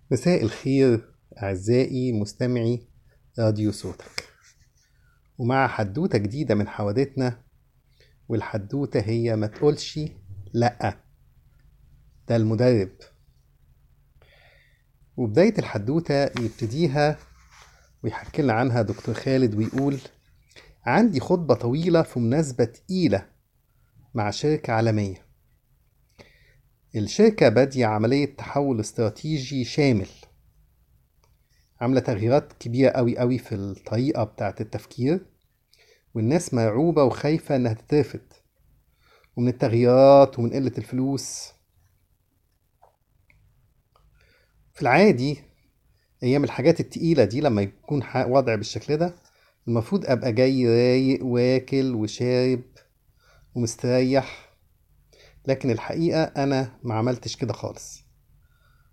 مساء الخير أعزائي مستمعي راديو صوتك ومع حدوتة جديدة من حوادتنا والحدوتة هي ما تقولش لأ ده المدرب وبداية الحدوتة يبتديها ويحكي لنا عنها دكتور خالد ويقول عندي خطبة طويلة في مناسبة تقيلة مع شركة عالمية الشركة بادية عملية تحول استراتيجي شامل عاملة تغييرات كبيرة أوي أوي في الطريقة بتاعة التفكير والناس مرعوبة وخايفة إنها تترفد ومن التغييرات ومن قلة الفلوس في العادي أيام الحاجات التقيلة دي لما يكون ح- وضع بالشكل ده المفروض أبقى جاي رايق واكل وشارب ومستريح لكن الحقيقة أنا ما عملتش كده خالص